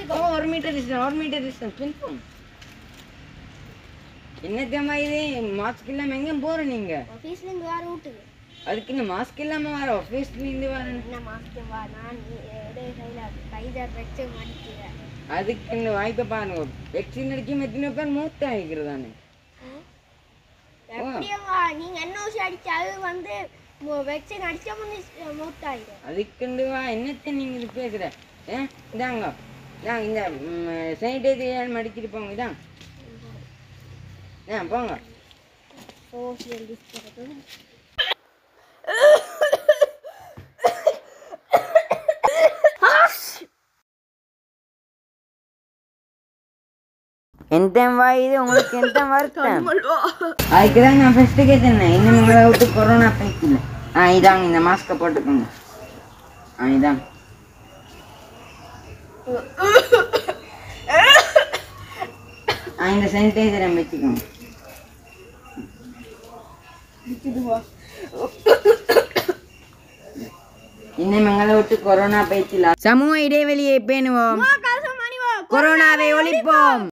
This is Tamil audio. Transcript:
ஓ ஒரு மீட்டர் டிஸ்டன்ஸ் ஒரு மீட்டர் டிஸ்டன்ஸ் பின்போம் என்னத்தம்மா இது மாஸ்க் இல்லாமல் எங்கே போகிற நீங்கள் ஆஃபீஸ்லேருந்து வேறு வீட்டுக்கு அதுக்கு இந்த மாஸ்க் இல்லாமல் வர ஆஃபீஸ்லேருந்து வரேன் என்ன மாஸ்க்கு வா நான் இடையே கையில் கைதார் வச்சு மடிக்கிறேன் அதுக்கு இந்த வாய்ப்பை பாருங்க வெக்சின் அடிக்கும் எத்தனை பேர் மூத்த ஆகிக்கிறதானே எப்படியும் வா நீங்கள் என்ன ஊசி அடிச்சாது வந்து வெக்சின் அடிச்ச முன்னே மூத்தாயிடும் அதுக்குண்டு வா என்னத்தை நீங்கள் இது பேசுகிற ஏ இதாங்க இதாங்க இந்த சானிடைசர் மடிச்சிட்டு போங்க இதாங்க ஆ போங்க சோசியல் டிஸ்டன்ஸ் எந்த வாய் இது உங்களுக்கு எந்த வருத்தம் அதுக்கு தான் நான் ஃபஸ்ட்டு கேட்டேன் இன்னும் உங்களை விட்டு கொரோனா பைக்கில் ஆ இதாங்க இந்த மாஸ்க்கை போட்டுக்கோங்க ஆ இதாங்க ஆ இந்த சானிடைசரை வச்சுக்கோங்க இன்னும் எங்களை விட்டு கொரோனா பயிற்சியில் சமூக இடைவெளியை பேணுவோம் கொரோனாவை ஒழிப்போம்